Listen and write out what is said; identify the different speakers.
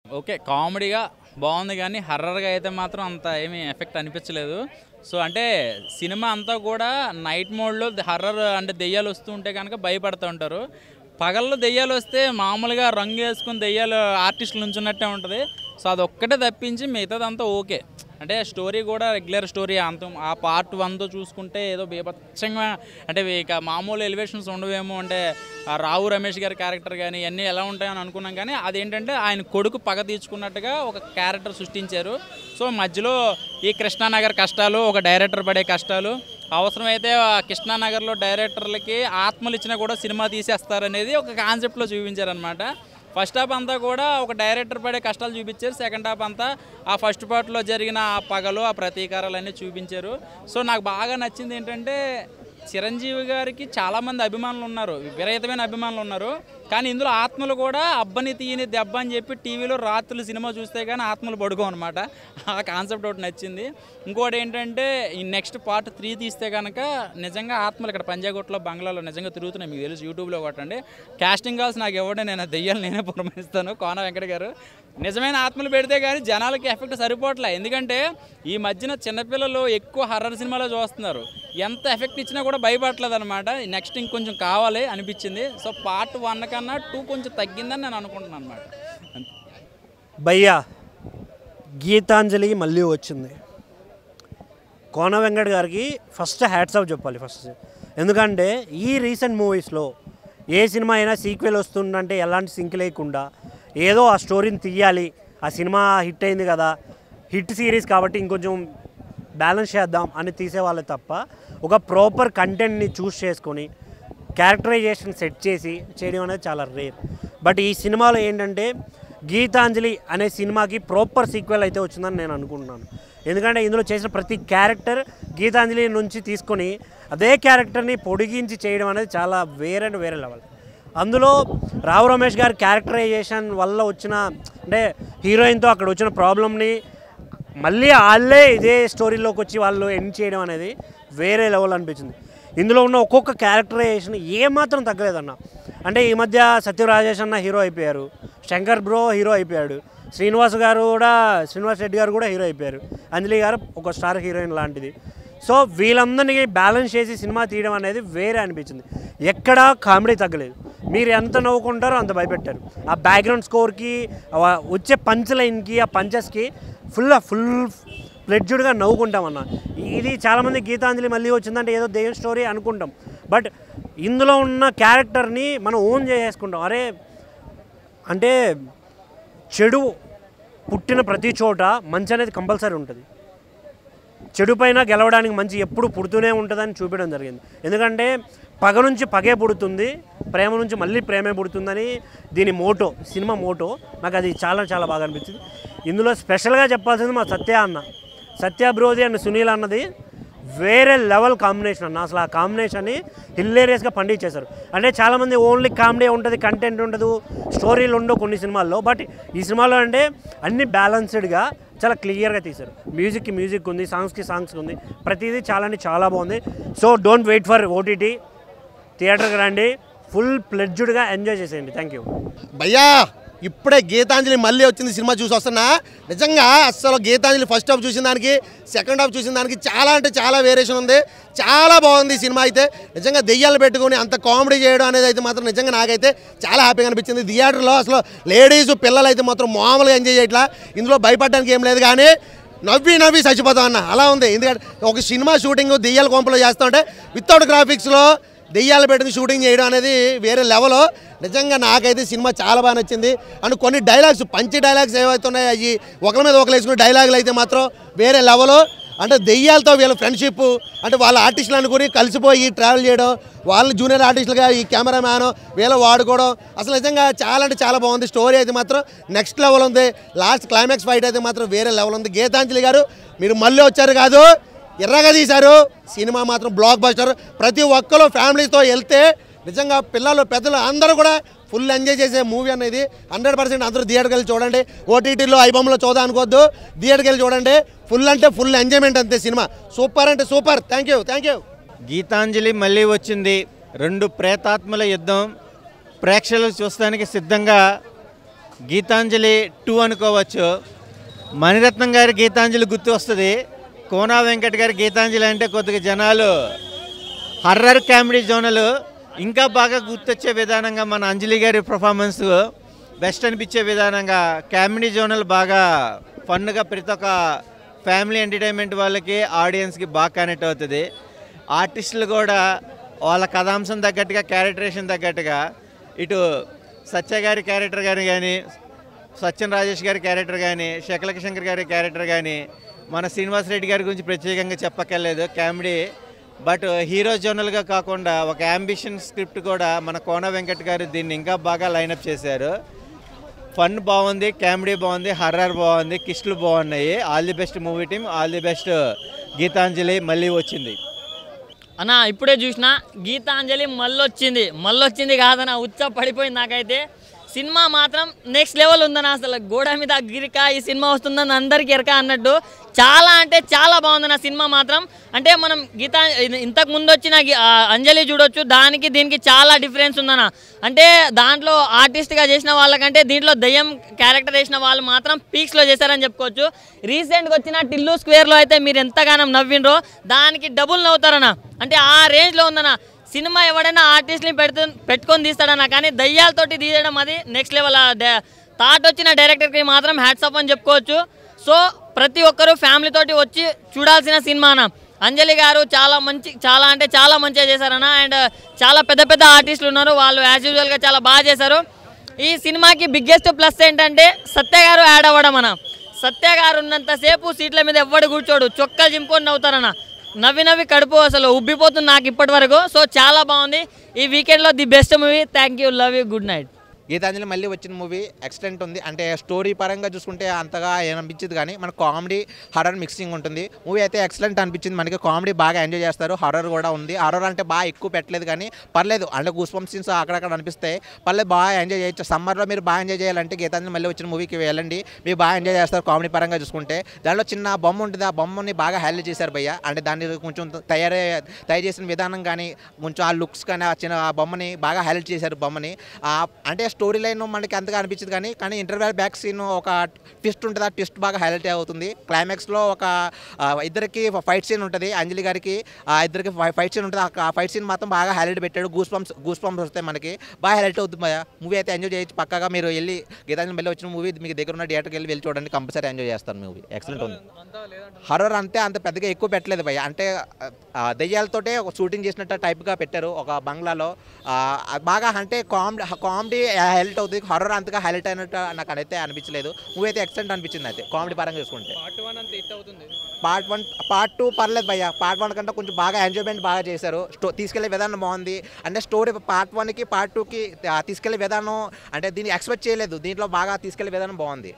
Speaker 1: okay కామెడీగా బాగుంది కానీ హర్రర్గా అయితే మాత్రం అంత ఏమీ ఎఫెక్ట్ అనిపించలేదు సో అంటే సినిమా అంతా కూడా నైట్ మోడ్లో హర్రర్ అంటే దెయ్యాలు వస్తూ ఉంటే కనుక భయపడుతూ ఉంటారు పగల్లో దెయ్యాలు వస్తే మామూలుగా రంగు వేసుకుని దెయ్యాలు ఆర్టిస్టులు నుంచున్నట్టే ఉంటుంది సో అది ఒక్కటే తప్పించి మిగతాదంతా ఓకే అంటే స్టోరీ కూడా రెగ్యులర్ స్టోరీ అంత ఆ పార్ట్ వన్తో చూసుకుంటే ఏదో బీభత్సంగా అంటే ఇక మామూలు ఎలివేషన్స్ ఉండవేమో అంటే ఆ రావు రమేష్ గారి క్యారెక్టర్ కానీ ఇవన్నీ ఎలా ఉంటాయని అనుకున్నాం కానీ అదేంటంటే ఆయన కొడుకు పగ తీర్చుకున్నట్టుగా ఒక క్యారెక్టర్ సృష్టించారు సో మధ్యలో ఈ కృష్ణానగర్ కష్టాలు ఒక డైరెక్టర్ పడే కష్టాలు అవసరమైతే ఆ కృష్ణానగర్లో డైరెక్టర్లకి ఆత్మలు ఇచ్చినా కూడా సినిమా తీసేస్తారనేది ఒక కాన్సెప్ట్లో చూపించారనమాట ఫస్ట్ హాఫ్ అంతా కూడా ఒక డైరెక్టర్ పడే కష్టాలు చూపించారు సెకండ్ హాఫ్ అంతా ఆ ఫస్ట్ పార్ట్లో జరిగిన ఆ పగలు ఆ ప్రతీకారాలన్నీ చూపించారు సో నాకు బాగా నచ్చింది ఏంటంటే చిరంజీవి గారికి చాలామంది అభిమానులు ఉన్నారు విపరీతమైన అభిమానులు ఉన్నారు కానీ ఇందులో ఆత్మలు కూడా అబ్బని తీయని దెబ్బ అని చెప్పి టీవీలో రాత్రులు సినిమా చూస్తే కానీ ఆత్మలు పడుకో అనమాట ఆ కాన్సెప్ట్ ఒకటి నచ్చింది ఇంకోటి ఏంటంటే ఈ నెక్స్ట్ పార్ట్ త్రీ తీస్తే కనుక నిజంగా ఆత్మలు ఇక్కడ పంజాగుట్లో బంగ్లాలో నిజంగా తిరుగుతున్నాయి మీకు తెలుసు యూట్యూబ్లో కొట్టండి కాస్టింగ్ కాల్స్ నాకు ఇవ్వండి నేను ఆ దెయ్యాలు నేనే పురమాయిస్తాను కోన వెంకట గారు నిజమైన ఆత్మలు పెడితే కానీ జనాలకి ఎఫెక్ట్ సరిపోవట్లే ఎందుకంటే ఈ మధ్యన చిన్నపిల్లలు ఎక్కువ హర్రర్ సినిమాలో చూస్తున్నారు ఎంత ఎఫెక్ట్ ఇచ్చినా కూడా భయపడట్లేదు అనమాట నెక్స్ట్ ఇంకొంచెం కావాలి అనిపించింది సో పార్ట్ వన్ కన్నా టూ కొంచెం తగ్గిందని నేను అనుకుంటున్నాను అనమాట
Speaker 2: భయ్యా గీతాంజలి మళ్ళీ వచ్చింది కోన వెంకట్ గారికి ఫస్ట్ హ్యాట్స్ ఆఫ్ చెప్పాలి ఫస్ట్ ఎందుకంటే ఈ రీసెంట్ మూవీస్లో ఏ సినిమా అయినా సీక్వెల్ వస్తుందంటే ఎలాంటి సింక్ లేకుండా ఏదో ఆ స్టోరీని తీయాలి ఆ సినిమా హిట్ అయింది కదా హిట్ సిరీస్ కాబట్టి ఇంకొంచెం బ్యాలెన్స్ చేద్దాం అని తీసేవాళ్ళే తప్ప ఒక ప్రాపర్ కంటెంట్ని చూస్ చేసుకొని క్యారెక్టరైజేషన్ సెట్ చేసి చేయడం అనేది చాలా రేర్ బట్ ఈ సినిమాలో ఏంటంటే గీతాంజలి అనే సినిమాకి ప్రాపర్ సీక్వెల్ అయితే వచ్చిందని నేను అనుకుంటున్నాను ఎందుకంటే ఇందులో చేసిన ప్రతి క్యారెక్టర్ గీతాంజలి నుంచి తీసుకొని అదే క్యారెక్టర్ని పొడిగించి చేయడం అనేది చాలా వేరే అండ్ వేరే లెవెల్ అందులో రావు రమేష్ గారి క్యారెక్టరైజేషన్ వల్ల వచ్చిన అంటే హీరోయిన్తో అక్కడ వచ్చిన ప్రాబ్లమ్ని మళ్ళీ వాళ్ళే ఇదే స్టోరీలోకి వచ్చి వాళ్ళు ఎండ్ చేయడం అనేది వేరే లెవెల్ అనిపించింది ఇందులో ఉన్న ఒక్కొక్క క్యారెక్టరైజేషన్ ఏమాత్రం తగ్గలేదన్న అంటే ఈ మధ్య సత్యరాజేష్ అన్న హీరో అయిపోయారు శంకర్ బ్రో హీరో అయిపోయాడు శ్రీనివాస్ గారు కూడా శ్రీనివాస్ రెడ్డి గారు కూడా హీరో అయిపోయారు అంజలి గారు ఒక స్టార్ హీరోయిన్ లాంటిది సో వీళ్ళందరినీ బ్యాలెన్స్ చేసి సినిమా తీయడం అనేది వేరే అనిపించింది ఎక్కడా కామెడీ తగ్గలేదు మీరు ఎంత నవ్వుకుంటారో అంత భయపెట్టారు ఆ బ్యాక్గ్రౌండ్ స్కోర్కి ఆ వచ్చే పంచ్ లైన్కి ఆ పంచెస్కి ఫుల్ ఫుల్ ప్లెడ్జుడ్గా నవ్వుకుంటామన్న ఇది చాలామంది గీతాంజలి మళ్ళీ వచ్చిందంటే ఏదో దెయ్యం స్టోరీ అనుకుంటాం బట్ ఇందులో ఉన్న క్యారెక్టర్ని మనం ఓన్ చేసేసుకుంటాం అరే అంటే చెడు పుట్టిన ప్రతి చోట మంచి అనేది కంపల్సరీ ఉంటుంది చెడు పైన గెలవడానికి మంచి ఎప్పుడు పుడుతూనే ఉంటుందని చూపించడం జరిగింది ఎందుకంటే పగ నుంచి పగే పుడుతుంది ప్రేమ నుంచి మళ్ళీ ప్రేమే పుడుతుందని దీని మోటో సినిమా మోటో నాకు అది చాలా చాలా బాగా అనిపించింది ఇందులో స్పెషల్గా చెప్పాల్సింది మా సత్య అన్న సత్య బ్రోది అండ్ సునీల్ అన్నది వేరే లెవెల్ కాంబినేషన్ అన్న అసలు ఆ కాంబినేషన్ని హిల్లేరియస్గా పండించేశారు అంటే చాలామంది ఓన్లీ కామెడీ ఉంటుంది కంటెంట్ ఉండదు స్టోరీలు ఉండవు కొన్ని సినిమాల్లో బట్ ఈ సినిమాలో అంటే అన్ని బ్యాలన్స్డ్గా చాలా క్లియర్గా తీశారు మ్యూజిక్కి మ్యూజిక్ ఉంది సాంగ్స్కి సాంగ్స్ ఉంది ప్రతిదీ చాలా అంటే చాలా బాగుంది so don't wait for OTT థియేటర్కి రండి ఫుల్ ప్లెడ్జ్డ్గా ఎంజాయ్ చేసేయండి థ్యాంక్ యూ
Speaker 3: భయ్యా ఇప్పుడే గీతాంజలి మళ్ళీ వచ్చింది సినిమా చూసి వస్తున్నా నిజంగా అస్సలు గీతాంజలి ఫస్ట్ హాఫ్ చూసిన దానికి సెకండ్ హాఫ్ చూసిన దానికి చాలా అంటే చాలా వేరియేషన్ ఉంది చాలా బాగుంది ఈ సినిమా అయితే నిజంగా దెయ్యాలు పెట్టుకొని అంత కామెడీ చేయడం అనేది అయితే మాత్రం నిజంగా నాకైతే చాలా హ్యాపీగా అనిపించింది థియేటర్లో అసలు లేడీస్ పిల్లలు అయితే మాత్రం మామూలుగా ఎంజాయ్ చేయట్లా ఇందులో భయపడడానికి ఏం లేదు కానీ నవ్వి నవ్వి చచ్చిపోతాం అన్న అలా ఉంది ఎందుకంటే ఒక సినిమా షూటింగ్ దెయ్యాల కొంపలో చేస్తుంటే వితౌట్ గ్రాఫిక్స్లో దెయ్యాలు పెట్టుకుని షూటింగ్ చేయడం అనేది వేరే లెవెల్ నిజంగా నాకైతే సినిమా చాలా బాగా నచ్చింది అండ్ కొన్ని డైలాగ్స్ పంచి డైలాగ్స్ ఏవైతే ఉన్నాయో అవి ఒకరి మీద ఒకరు వేసుకునే డైలాగులు అయితే మాత్రం వేరే లెవెల్ అంటే దెయ్యాలతో వీళ్ళ ఫ్రెండ్షిప్ అంటే వాళ్ళ ఆర్టిస్టులు అనుకుని కలిసిపోయి ట్రావెల్ చేయడం వాళ్ళని జూనియర్ ఆర్టిస్టులుగా ఈ కెమెరామ్యాన్ వీళ్ళ వాడుకోవడం అసలు నిజంగా చాలా అంటే చాలా బాగుంది స్టోరీ అయితే మాత్రం నెక్స్ట్ లెవెల్ ఉంది లాస్ట్ క్లైమాక్స్ ఫైట్ అయితే మాత్రం వేరే లెవెల్ ఉంది గీతాంజలి గారు మీరు మళ్ళీ వచ్చారు కాదు ఎర్రగా తీశారు సినిమా మాత్రం బ్లాక్ బస్టర్ ప్రతి ఒక్కరు ఫ్యామిలీతో వెళ్తే నిజంగా పిల్లలు పెద్దలు అందరూ కూడా ఫుల్ ఎంజాయ్ చేసే మూవీ అనేది హండ్రెడ్ పర్సెంట్ అందరూ థియేటర్కి వెళ్ళి చూడండి ఓటీటీలో ఐబొమ్మలో చూద్దాం అనుకోవద్దు థియేటర్కి వెళ్ళి చూడండి ఫుల్ అంటే ఫుల్ ఎంజాయ్మెంట్ అంతే సినిమా సూపర్ అంటే super thank you thank you
Speaker 4: Geethanjali Malli Vachindi రెండు ప్రేతాత్మల యుద్ధం ప్రేక్షకులు చూస్తానికి సిద్ధంగా గీతాంజలి టూ అనుకోవచ్చు మణిరత్నం గారి గీతాంజలి గుర్తు వస్తుంది కోనా వెంకట్ గారి గీతాంజలి అంటే కొద్దిగా జనాలు హర్రర్ కామెడీ జోనలు ఇంకా బాగా గుర్తొచ్చే విధానంగా మన అంజలి గారి పర్ఫార్మెన్స్ బెస్ట్ అనిపించే విధానంగా కామెడీ జోనల్ బాగా ఫన్గా ప్రతి ఒక్క ఫ్యామిలీ ఎంటర్టైన్మెంట్ వాళ్ళకి ఆడియన్స్కి బాగా కనెక్ట్ అవుతుంది ఆర్టిస్టులు కూడా వాళ్ళ కథాంశం తగ్గట్టుగా క్యారెక్టరేషన్ తగ్గట్టుగా ఇటు సత్య గారి క్యారెక్టర్ గాని కానీ సత్యన్ రాజేష్ గారి క్యారెక్టర్ కానీ శకలక శంకర్ గారి క్యారెక్టర్ కానీ మన శ్రీనివాస్ రెడ్డి గారి గురించి ప్రత్యేకంగా చెప్పక్కర్లేదు కామెడీ బట్ హీరో జోనల్గా కాకుండా ఒక అంబిషన్ స్క్రిప్ట్ కూడా మన కోన వెంకట్ గారు దీన్ని ఇంకా బాగా లైనప్ చేశారు ఫన్ బాగుంది కామెడీ బాగుంది హర్రర్ బాగుంది కిస్టులు బాగున్నాయి all the best movie team all the best Geethanjali Malli Vachindi
Speaker 5: అన్న ఇప్పుడే చూసిన గీతాంజలి మళ్ళొచ్చింది మళ్ళొచ్చింది కాదన్న ఉచ్చ పడిపోయింది నాకైతే సినిమా మాత్రం నెక్స్ట్ లెవెల్ ఉందన్న అసలు గోడ మీద గిరిక ఈ సినిమా వస్తుందని అందరికీ ఎరక అన్నట్టు చాలా అంటే చాలా బాగుందన్న సినిమా మాత్రం అంటే మనం గీతా ఇది- ఇంతకు ముందు వచ్చిన గి- ఆ అంజలి చూడొచ్చు దానికి దీనికి చాలా డిఫరెన్స్ ఉందన్న అంటే దాంట్లో ఆర్టిస్ట్గా చేసిన వాళ్ళకంటే దీంట్లో దయ్యం క్యారెక్టర్ చేసిన వాళ్ళు మాత్రం పీక్స్లో చేశారని చెప్పుకోవచ్చు రీసెంట్గా వచ్చిన టిల్లు స్క్వేర్లో అయితే మీరు ఎంతగానో నవ్విండ్రో దానికి డబుల్ నవ్వుతారన్న అంటే ఆ రేంజ్లో ఉందన్న సినిమా ఎవడైనా ఆర్టిస్ట్ని పెడుతు పెట్టుకొని తీస్తాడన్న కానీ దయ్యాలతోటి తీయడం అది నెక్స్ట్ లెవెల్ థాట్ వచ్చిన డైరెక్టర్కి మాత్రం హ్యాట్సప్ అని చెప్పుకోవచ్చు సో ప్రతి ఒక్కరూ ఫ్యామిలీ తోటి వచ్చి చూడాల్సిన సినిమా అన్న అంజలి గారు చాలా మంచి చాలా అంటే చాలా మంచిగా చేశారన్న అండ్ చాలా పెద్ద పెద్ద ఆర్టిస్టులు ఉన్నారు వాళ్ళు యాజ్ యూజువల్గా చాలా బాగా చేశారు ఈ సినిమాకి బిగ్గెస్ట్ ప్లస్ ఏంటంటే సత్య గారు యాడ్ అవ్వడం అన్న సత్య గారు ఉన్నంతసేపు సీట్ల మీద ఎవ్వడు కూర్చోడు చొక్కా చింపుకొని నవ్వుతారన్న నవ్వి నవ్వి కడుపు అసలు ఉబ్బిపోతుంది నాకు ఇప్పటి వరకు సో చాలా బాగుంది ఈ వీకెండ్లో the best movie thank you love you good night
Speaker 6: Geethanjali మళ్ళీ వచ్చిన మూవీ ఎక్సలెంట్ ఉంది అంటే స్టోరీ పరంగా చూసుకుంటే అంతగా ఏమనిపించింది కానీ మన కామెడీ హర్రర్ మిక్సింగ్ ఉంటుంది మూవీ అయితే ఎక్సలెంట్ అనిపించింది మనకి కామెడీ బాగా ఎంజాయ్ చేస్తారు హర్రర్ కూడా ఉంది హర్రర్ అంటే బాగా ఎక్కువ పెట్టలేదు కానీ పర్లేదు అంటే గూస్ పంప్ సీన్స్ అక్కడక్కడ అనిపిస్తాయి పర్లేదు బాగా ఎంజాయ్ చేయొచ్చు సమ్మర్లో మీరు బాగా ఎంజాయ్ చేయాలంటే గీతాంజలి మళ్ళీ వచ్చిన మూవీకి వెళ్ళండి మీరు బాగా ఎంజాయ్ చేస్తారు కామెడీ పరంగా చూసుకుంటే దాంట్లో చిన్న బొమ్మ ఉంటుంది ఆ బొమ్మని బాగా హైలైట్ చేశారు భయ్య అంటే దాన్ని కొంచెం తయారై తయారు చేసిన విధానం కానీ కొంచెం ఆ లుక్స్ కానీ ఆ చిన్న ఆ బొమ్మని బాగా హైలైట్ చేశారు బొమ్మని ఆ అంటే స్టోరీ లైన్ మనకి అంతగా అనిపించింది కానీ కానీ ఇంటర్వెల్ బ్యాక్ సీన్ ఒక ట్విస్ట్ ఉంటుంది ఆ ట్విస్ట్ బాగా హైలైట్ అవుతుంది క్లైమాక్స్లో ఒక ఆ, ఇద్దరికి ఫైట్ సీన్ ఉంటుంది అంజలి గారికి ఆ ఇద్దరికి ఫైట్ సీన్ ఉంటుంది ఆ ఫైట్ సీన్ మాత్రం బాగా హైలైట్ పెట్టాడు గూస్ పంప్స్ గూస్ పంప్స్ వస్తాయి మనకి బాగా హైలైట్ అవుతుంది భయ్య మూవీ అయితే ఎంజాయ్ చేయొచ్చు పక్కగా మీరు వెళ్ళి గీతాంజలి వెళ్ళి వచ్చిన మూవీ మీకు దగ్గర ఉన్న థియేటర్కి వెళ్ళి వెళ్ళి చూడండి కంపల్సరీ ఎంజాయ్ చేస్తాను మూవీ ఎక్సలెంట్ ఉంది హర్రర్ అంతే అంత పెద్దగా ఎక్కువ పెట్టలేదు భయ్య అంటే ఆ, దెయ్యాలతోటే ఒక షూటింగ్ చేసినట్టు టైప్గా పెట్టారు ఒక బంగ్లాలో ఆ, అది బాగా అంటే కామెడీ కామెడీ హైలైట్ అవుతుంది హర్రర్ అంతగా హైలైట్ అయినట్టు నాకు అయితే అనిపించలేదు మూవీ అయితే ఎక్సలెంట్ అనిపించింది అయితే కామెడీ పరంగా చూసుకుంటే పార్ట్ వన్ పార్ట్ టూ పర్లేదు భయ్య పార్ట్ వన్ కంటే కొంచెం బాగా ఎంజాయ్మెంట్ బాగా చేశారు స్టో తీసుకెళ్లే విధానం బాగుంది అంటే స్టోరీ పార్ట్ వన్కి పార్ట్ టూకి తీసుకెళ్లే విధానం అంటే దీన్ని ఎక్స్పెక్ట్ చేయలేదు దీంట్లో బాగా తీసుకెళ్లే విధానం బాగుంది